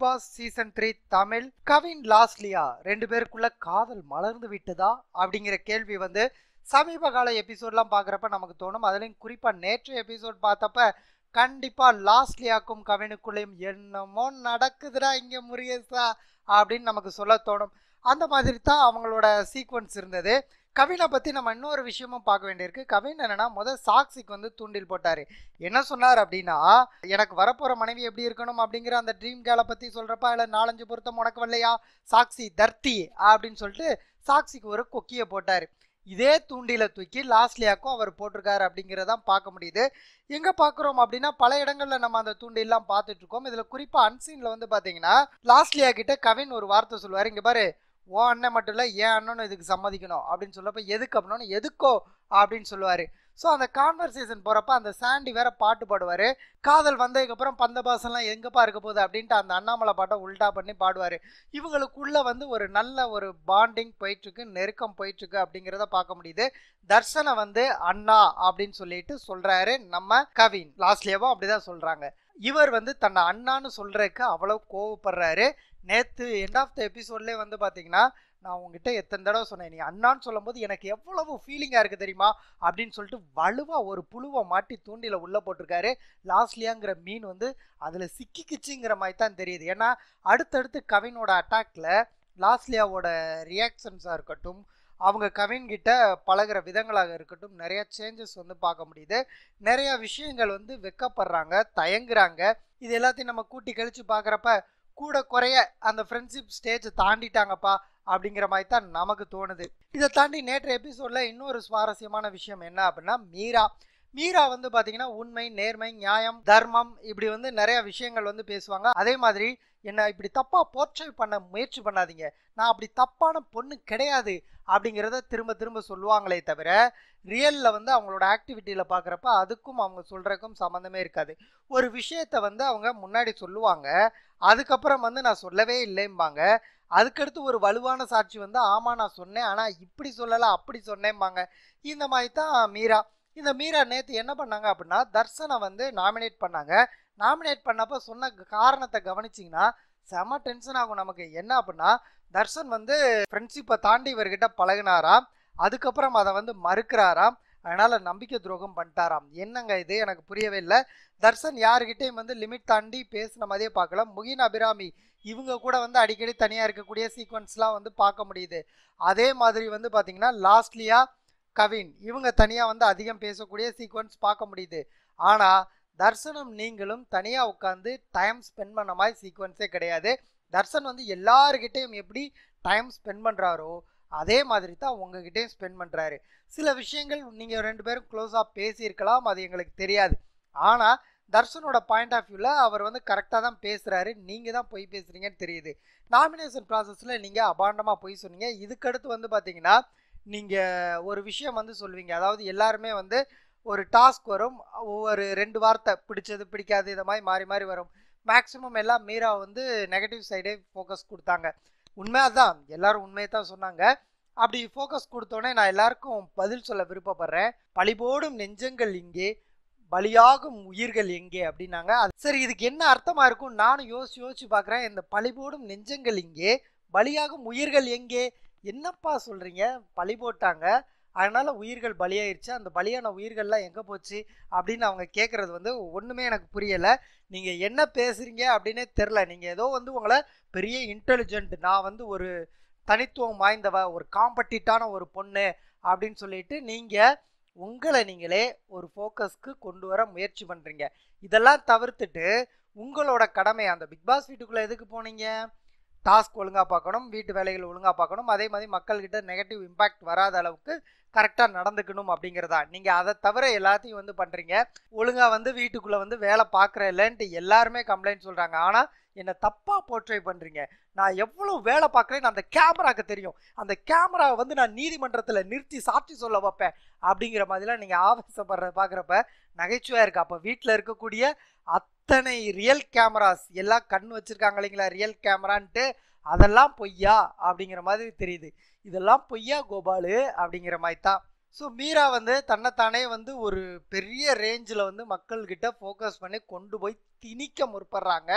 pass season three Tamil Kavin Losliya ரெண்டு பேருக்குள்ள காதல் மலர்ந்து விட்டதா அப்படிங்கிற கேள்வி வந்து சமீப கால எபிசோட்லாம் பார்க்குறப்ப நமக்கு தோணும் அதுலேயும் குறிப்பாக நேற்று எபிசோட் பார்த்தப்ப கண்டிப்பாக லாஸ்லியாக்கும் கவினுக்குள்ளேயும் என்னமோ நடக்குதுடா இங்கே முருகேசா அப்படின்னு நமக்கு சொல்ல தோணும் அந்த மாதிரி தான் அவங்களோட சீக்வன்ஸ் இருந்தது கவினை பற்றி நம்ம இன்னொரு விஷயமும் பார்க்க வேண்டியிருக்கு கவின் என்னன்னா முதல் சாக்சிக்கு வந்து தூண்டில் போட்டார் என்ன சொன்னார் அப்படின்னா எனக்கு வரப்போகிற மனைவி எப்படி இருக்கணும் அப்படிங்கிற அந்த ட்ரீம் கேலை பற்றி சொல்கிறப்ப அதில் நாலஞ்சு பொருத்தம் உனக்கு வரலையா சாக்சி தர்த்தி அப்படின்னு சொல்லிட்டு சாக்சிக்கு ஒரு கொக்கியை போட்டார் இதே தூண்டில தூக்கி லாஸ்லியாக்கும் அவர் போட்டிருக்காரு அப்படிங்கிறதான் பார்க்க முடியுது எங்கே பார்க்குறோம் அப்படின்னா பல இடங்களில் நம்ம அந்த தூண்டிலாம் பார்த்துட்டு இருக்கோம் இதில் குறிப்பாக அன்சீனில் வந்து பார்த்தீங்கன்னா லாஸ்லியா கிட்ட கவின் ஒரு வார்த்தை சொல்லுவார் இங்கே பாரு ஓ அண்ணன் மட்டும் இல்லை ஏன் அண்ணனும் இதுக்கு சம்மதிக்கணும் அப்படின்னு சொல்லப்ப எதுக்கு அப்படின்னா எதுக்கோ அப்படின்னு சொல்லுவார் ஸோ அந்த கான்வர்சேஷன் போகிறப்ப அந்த சாண்டி வேற பாட்டு பாடுவார் காதல் வந்ததுக்கப்புறம் பந்த பாசம்லாம் எங்கேப்பா இருக்க போகுது அப்படின்ட்டு அந்த அண்ணாமலை பாட்டை உல்டா பண்ணி பாடுவார் இவங்களுக்குள்ள வந்து ஒரு நல்ல ஒரு பாண்டிங் போயிட்டுருக்கு நெருக்கம் போயிட்டுருக்கு அப்படிங்கிறத பார்க்க முடியுது தர்சனை வந்து அண்ணா அப்படின்னு சொல்லிட்டு சொல்கிறாரு நம்ம கவின் லாஸ்ட்லேயும் அப்படிதான் சொல்கிறாங்க இவர் வந்து தன்னை அண்ணான்னு சொல்கிறதுக்கு அவ்வளோ கோவப்படுறாரு நேற்று எண்ட் ஆஃப் த எபிசோட்லேயே வந்து பார்த்தீங்கன்னா நான் உங்ககிட்ட எத்தனை தடவை சொன்னேன் நீ அண்ணான்னு சொல்லும்போது எனக்கு எவ்வளவு ஃபீலிங்காக இருக்குது தெரியுமா அப்படின்னு சொல்லிட்டு வலுவாக ஒரு புழுவை மாட்டி தூண்டில உள்ளே போட்டிருக்காரு லாஸ்ட்லியாங்கிற மீன் வந்து அதில் சிக்கிக்கிச்சுங்கிற மாதிரி தான் தெரியுது ஏன்னா அடுத்தடுத்து கவினோட அட்டாக்ல லாஸ்லியாவோட ரியாக்ஷன்ஸாக இருக்கட்டும் அவங்க கவின் கிட்ட பழகிற விதங்களாக இருக்கட்டும் நிறைய சேஞ்சஸ் வந்து பார்க்க முடியுது நிறைய விஷயங்கள் வந்து வெக்கப்படுறாங்க தயங்குறாங்க இது எல்லாத்தையும் நம்ம கூட்டி கழிச்சு பார்க்குறப்ப கூட குறைய அந்த ஃப்ரெண்ட்ஷிப் ஸ்டேஜ் தாண்டிட்டாங்கப்பா அப்படிங்கிற மாதிரி தான் நமக்கு தோணுது இதை தாண்டி நேற்று எபிசோடில் இன்னொரு சுவாரஸ்யமான விஷயம் என்ன அப்படின்னா மீரா மீரா வந்து பார்த்தீங்கன்னா உண்மை நேர்மை நியாயம் தர்மம் இப்படி வந்து நிறைய விஷயங்கள் வந்து பேசுவாங்க அதே மாதிரி என்ன இப்படி தப்பாக போர்ட்ரை பண்ண முயற்சி பண்ணாதீங்க நான் அப்படி தப்பான பொண்ணு கிடையாது அப்படிங்கிறத திரும்ப திரும்ப சொல்லுவாங்களே தவிர ரியலில் வந்து அவங்களோட ஆக்டிவிட்டியில் பார்க்குறப்ப அதுக்கும் அவங்க சொல்கிறதுக்கும் சம்மந்தமே இருக்காது ஒரு விஷயத்தை வந்து அவங்க முன்னாடி சொல்லுவாங்க அதுக்கப்புறம் வந்து நான் சொல்லவே இல்லைம்பாங்க அதுக்கடுத்து ஒரு வலுவான சாட்சி வந்து ஆமாம் நான் சொன்னேன் ஆனால் இப்படி சொல்லலை அப்படி சொன்னேம்பாங்க இந்த மாதிரி தான் மீரா இந்த மீரா நேற்று என்ன பண்ணாங்க அப்படின்னா தர்சனை வந்து நாமினேட் பண்ணாங்க நாமினேட் பண்ணப்போ சொன்ன காரணத்தை கவனிச்சிங்கன்னா செம டென்ஷன் ஆகும் நமக்கு என்ன அப்படின்னா தர்ஷன் வந்து ஃப்ரெண்ட்ஷிப்பை தாண்டி இவர்கிட்ட பழகினாராம் அதுக்கப்புறம் அதை வந்து மறுக்கிறாராம் அதனால் நம்பிக்கை துரோகம் பண்ணிட்டாராம் என்னங்க இது எனக்கு புரியவே இல்லை தர்ஷன் யாருக்கிட்டையும் வந்து லிமிட் தாண்டி பேசின மாதிரியே பார்க்கல முகின் அபிராமி இவங்க கூட வந்து அடிக்கடி தனியாக இருக்கக்கூடிய சீக்வன்ஸ்லாம் வந்து பார்க்க முடியுது அதே மாதிரி வந்து பார்த்திங்கன்னா லாஸ்ட்லியா கவின் இவங்க தனியாக வந்து அதிகம் பேசக்கூடிய சீக்வன்ஸ் பார்க்க முடியுது ஆனால் தர்சனம் நீங்களும் தனியாக உட்காந்து டைம் ஸ்பெண்ட் பண்ண மாதிரி சீக்வன்ஸே கிடையாது தர்சன் வந்து எல்லாருக்கிட்டையும் எப்படி டைம் ஸ்பெண்ட் பண்ணுறாரோ அதே மாதிரி தான் உங்ககிட்டயும் ஸ்பெண்ட் பண்ணுறாரு சில விஷயங்கள் நீங்கள் ரெண்டு பேரும் க்ளோஸாக பேசியிருக்கலாம் அது எங்களுக்கு தெரியாது ஆனால் தர்ஷனோட பாயிண்ட் ஆஃப் வியூவில் அவர் வந்து கரெக்டாக தான் பேசுகிறாரு நீங்கள் தான் பொய் பேசுகிறீங்கன்னு தெரியுது நாமினேஷன் ப்ராசஸில் நீங்கள் அபாண்டமாக பொய் சொன்னீங்க இதுக்கடுத்து வந்து பார்த்தீங்கன்னா நீங்கள் ஒரு விஷயம் வந்து சொல்லுவீங்க அதாவது எல்லாருமே வந்து ஒரு டாஸ்க் வரும் ஒவ்வொரு ரெண்டு வார்த்தை பிடிச்சது பிடிக்காது இதை மாதிரி மாறி மாறி வரும் மேக்ஸிமம் எல்லாம் மீரா வந்து நெகட்டிவ் சைடே ஃபோக்கஸ் கொடுத்தாங்க உண்மை அதான் எல்லாரும் உண்மையை தான் சொன்னாங்க அப்படி ஃபோக்கஸ் கொடுத்தோன்னே நான் எல்லாருக்கும் பதில் சொல்ல விருப்பப்படுறேன் பழிபோடும் நெஞ்சங்கள் இங்கே பலியாகும் உயிர்கள் எங்கே அப்படின்னாங்க அது சரி இதுக்கு என்ன அர்த்தமா இருக்கும் நானும் யோசிச்சு யோசிச்சு பார்க்குறேன் இந்த பழிபோடும் நெஞ்சங்கள் இங்கே பலியாகும் உயிர்கள் எங்கே என்னப்பா சொல்றீங்க பழி போட்டாங்க அதனால உயிர்கள் பலியாயிருச்சு அந்த பலியான உயிர்கள்லாம் எங்கே போச்சு அப்படின்னு அவங்க கேட்குறது வந்து ஒன்றுமே எனக்கு புரியலை நீங்கள் என்ன பேசுகிறீங்க அப்படின்னே தெரில நீங்கள் ஏதோ வந்து உங்களை பெரிய இன்டெலிஜென்ட் நான் வந்து ஒரு தனித்துவம் வாய்ந்தவ ஒரு காம்பட்டிட்டான ஒரு பொண்ணு அப்படின்னு சொல்லிட்டு நீங்கள் உங்களை நீங்களே ஒரு ஃபோக்கஸ்க்கு கொண்டு வர முயற்சி பண்ணுறீங்க இதெல்லாம் தவிர்த்துட்டு உங்களோட கடமை அந்த பிக் பாஸ் வீட்டுக்குள்ளே எதுக்கு போனீங்க டாஸ்க் ஒழுங்காக பார்க்கணும் வீட்டு வேலைகள் ஒழுங்காக பார்க்கணும் அதே மாதிரி மக்கள்கிட்ட நெகட்டிவ் இம்பேக்ட் வராத அளவுக்கு கரெக்டாக நடந்துக்கணும் அப்படிங்கிறதா நீங்கள் அதை தவிர எல்லாத்தையும் வந்து பண்ணுறீங்க ஒழுங்காக வந்து வீட்டுக்குள்ளே வந்து வேலை பார்க்குற இல்லைன்ட்டு எல்லாருமே கம்ப்ளைண்ட் சொல்கிறாங்க ஆனால் என்னை தப்பாக போர்ட்ரை பண்ணுறீங்க நான் எவ்வளோ வேலை பார்க்குறேன்னு அந்த கேமராக்கு தெரியும் அந்த கேமராவை வந்து நான் நீதிமன்றத்தில் நிறுத்தி சாட்சி சொல்ல வைப்பேன் அப்படிங்கிற மாதிரிலாம் நீங்கள் ஆவேசப்படுற பார்க்குறப்ப நகைச்சுவையாக இருக்குது அப்போ வீட்டில் இருக்கக்கூடிய அத்தனை ரியல் கேமராஸ் எல்லாம் கண் வச்சுருக்காங்க இல்லைங்களா ரியல் கேமரான்ட்டு அதெல்லாம் பொய்யா அப்படிங்கிற மாதிரி தெரியுது இதெல்லாம் பொய்யா கோபாலு அப்படிங்கிற மாதிரி தான் ஸோ மீரா வந்து தன்னைத்தானே வந்து ஒரு பெரிய ரேஞ்சில் வந்து மக்கள்கிட்ட ஃபோக்கஸ் பண்ணி கொண்டு போய் திணிக்க முற்படுறாங்க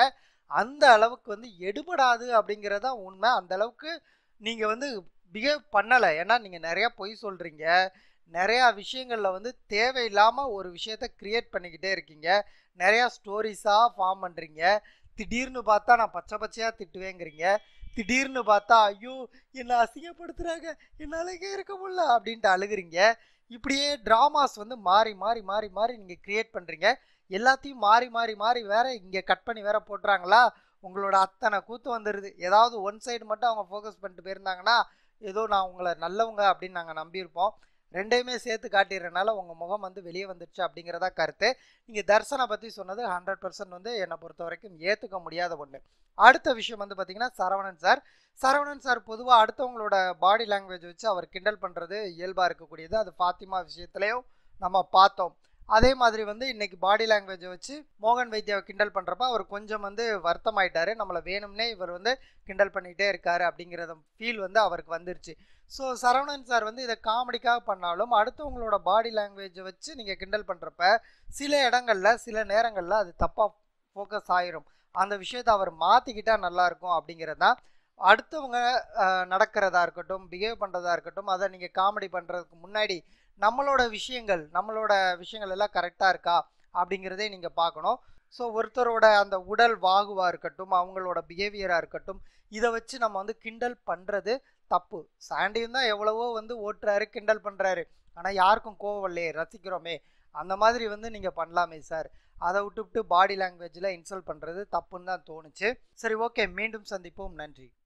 அந்த அளவுக்கு வந்து எடுபடாது அப்படிங்கிறது தான் உண்மை அந்த அளவுக்கு நீங்கள் வந்து பிஹேவ் பண்ணலை ஏன்னா நீங்கள் நிறையா பொய் சொல்கிறீங்க நிறையா விஷயங்களில் வந்து தேவையில்லாமல் ஒரு விஷயத்த க்ரியேட் பண்ணிக்கிட்டே இருக்கீங்க நிறையா ஸ்டோரிஸாக ஃபார்ம் பண்ணுறீங்க திடீர்னு பார்த்தா நான் பச்சை பச்சையாக திட்டுவேங்கிறீங்க திடீர்னு பார்த்தா ஐயோ என்னை அசிங்கப்படுத்துகிறாங்க என்னால் இங்கே இருக்க முடியல அப்படின்ட்டு அழுகுறீங்க இப்படியே ட்ராமாஸ் வந்து மாறி மாறி மாறி மாறி நீங்கள் க்ரியேட் பண்ணுறீங்க எல்லாத்தையும் மாறி மாறி மாறி வேற இங்கே கட் பண்ணி வேற போட்டுறாங்களா உங்களோட அத்தனை கூத்து வந்துடுது ஏதாவது ஒன் சைடு மட்டும் அவங்க ஃபோக்கஸ் பண்ணிட்டு போயிருந்தாங்கன்னா ஏதோ நான் உங்களை நல்லவங்க அப்படின்னு நாங்கள் நம்பியிருப்போம் ரெண்டையுமே சேர்த்து காட்டிடுறதுனால உங்கள் முகம் வந்து வெளியே வந்துடுச்சு அப்படிங்கிறதா கருத்து நீங்கள் தர்சனை பற்றி சொன்னது ஹண்ட்ரட் பர்சன்ட் வந்து என்னை பொறுத்த வரைக்கும் ஏற்றுக்க முடியாத ஒன்று அடுத்த விஷயம் வந்து பார்த்தீங்கன்னா சரவணன் சார் சரவணன் சார் பொதுவாக அடுத்தவங்களோட பாடி லாங்குவேஜ் வச்சு அவர் கிண்டல் பண்ணுறது இயல்பாக இருக்கக்கூடியது அது ஃபாத்திமா விஷயத்துலையும் நம்ம பார்த்தோம் அதே மாதிரி வந்து இன்னைக்கு பாடி லாங்குவேஜை வச்சு மோகன் வைத்தியாவை கிண்டல் பண்ணுறப்ப அவர் கொஞ்சம் வந்து வருத்தமாயிட்டாரு நம்மளை வேணும்னே இவர் வந்து கிண்டல் பண்ணிகிட்டே இருக்காரு அப்படிங்கிறத ஃபீல் வந்து அவருக்கு வந்துருச்சு ஸோ சரவணன் சார் வந்து இதை காமெடிக்காக பண்ணாலும் அடுத்தவங்களோட பாடி லாங்குவேஜை வச்சு நீங்கள் கிண்டல் பண்ணுறப்ப சில இடங்களில் சில நேரங்களில் அது தப்பாக ஃபோக்கஸ் ஆயிரும் அந்த விஷயத்தை அவர் மாற்றிக்கிட்டா நல்லாயிருக்கும் அப்படிங்கிறது தான் அடுத்தவங்க நடக்கிறதா இருக்கட்டும் பிஹேவ் பண்ணுறதா இருக்கட்டும் அதை நீங்கள் காமெடி பண்ணுறதுக்கு முன்னாடி நம்மளோட விஷயங்கள் நம்மளோட விஷயங்கள் எல்லாம் கரெக்டாக இருக்கா அப்படிங்கிறதே நீங்கள் பார்க்கணும் ஸோ ஒருத்தரோட அந்த உடல் வாகுவாக இருக்கட்டும் அவங்களோட பிஹேவியராக இருக்கட்டும் இதை வச்சு நம்ம வந்து கிண்டல் பண்ணுறது தப்பு சாண்டியும் தான் எவ்வளவோ வந்து ஓட்டுறாரு கிண்டல் பண்ணுறாரு ஆனால் யாருக்கும் கோவம் இல்லையே ரசிக்கிறோமே அந்த மாதிரி வந்து நீங்கள் பண்ணலாமே சார் அதை விட்டுவிட்டு பாடி லாங்குவேஜில் இன்சல்ட் பண்ணுறது தப்புன்னு தான் தோணுச்சு சரி ஓகே மீண்டும் சந்திப்போம் நன்றி